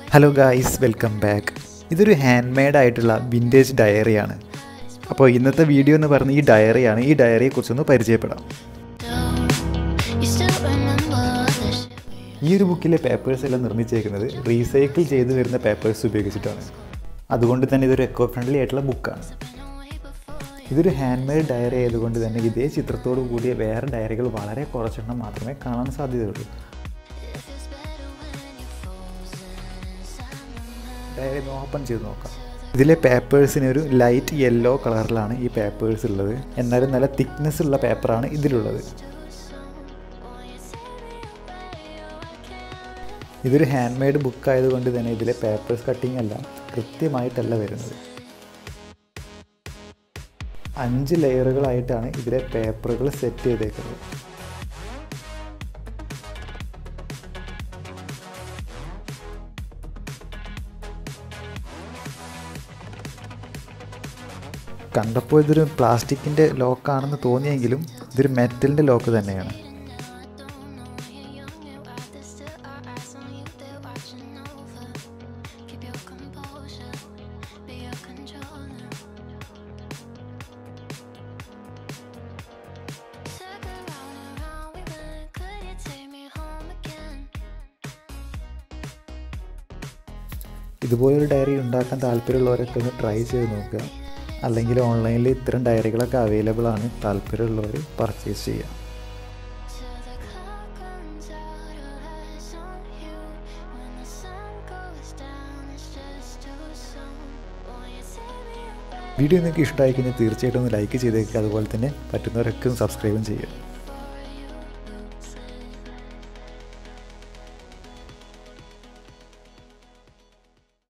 Hello guys welcome back ഇതൊരു hand made ആയിട്ടുള്ള vintage ഡയറിയാണ് അപ്പോൾ ഇന്നത്തെ വീഡിയോ എന്ന് പറഞ്ഞ ഈ ഡയറിയാണ് ഈ ഡയറിയെക്കുറിച്ചൊന്ന് പരിചയപ്പെടാം You still remember the shit ഈ ഒരു ബുക്കിലെ പേപ്പേഴ്സ് എല്ലാം നിർമ്മിച്ചേക്കുന്നത് റീസൈക്കിൾ ചെയ്ത് വരുന്ന പേപ്പേഴ്സ് ഉപയോഗിച്ചിട്ടാണ് അതുകൊണ്ട് തന്നെ ഇതൊരു എക്കോ ഫ്രണ്ട്ലി ആയിട്ടുള്ള ബുക്കാണ് way before ഇതൊരു ഹാൻഡ് മെയ്ഡ് ഡയറി ആയതുകൊണ്ട് തന്നെ ഇതേ ചിത്രത്തോടു കൂടിയ വേറെ ഡയറികൾ വളരെ കുറച്ചെണ്ണം മാത്രമേ കാണാൻ സാധ്യതയുള്ളൂ it feels better when you're frozen inside my mind. Diary ഒന്ന് ഓപ്പൺ ചെയ്ത് നോക്കാം ഇതിലെ പേപ്പേഴ്സിന് ഒരു ലൈറ്റ് യെല്ലോ കളറിലാണ് ഈ പേപ്പേഴ്സ് ഉള്ളത് എന്നാലും നല്ല തിക്നെസ് ഉള്ള പേപ്പറാണ് ഇതിലുള്ളത് ഇതൊരു ഹാൻഡ് മെയ്ഡ് ബുക്ക് ആയതുകൊണ്ട് തന്നെ ഇതിലെ പേപ്പേഴ്സ് കട്ടിംഗ് എല്ലാം കൃത്യമായിട്ടല്ല വരുന്നത് അഞ്ച് ലെയറുകളായിട്ടാണ് ഇതിലെ പേപ്പറുകൾ സെറ്റ് ചെയ്തേക്കുന്നത് കണ്ടപ്പോൾ ഇതൊരു പ്ലാസ്റ്റിക്കിൻ്റെ ലോക്കാണെന്ന് തോന്നിയെങ്കിലും ഇതൊരു മെറ്റലിൻ്റെ ലോക്ക് തന്നെയാണ് Keep your composure, be your controller. Circle round and round we went. Could you take me home again? ഇതുപോലൊരു ഡയറി ഉണ്ടാക്കാൻ താല്പര്യമുള്ളവരൊക്കെ ഒന്ന് ട്രൈ ചെയ്ത് നോക്കുക അല്ലെങ്കിൽ ഓൺലൈനിൽ ഇത്തരം ഡയറികളൊക്കെ അവൈലബിൾ ആണ് താല്പര്യമുള്ളവർ പർച്ചേസ് ചെയ്യുക Till the clock runs out of eyes on you. When the sun goes down, it's just too soon. Won't you take me away? Video നിങ്ങൾക്ക് ഇഷ്ടമായി കഴിഞ്ഞാൽ തീർച്ചയായിട്ടും ഒന്ന് ലൈക്ക് ചെയ്തേക്കുക അതുപോലെ തന്നെ പറ്റുന്നവരൊക്കെ ഒന്ന് സബ്സ്ക്രൈബും ചെയ്യുക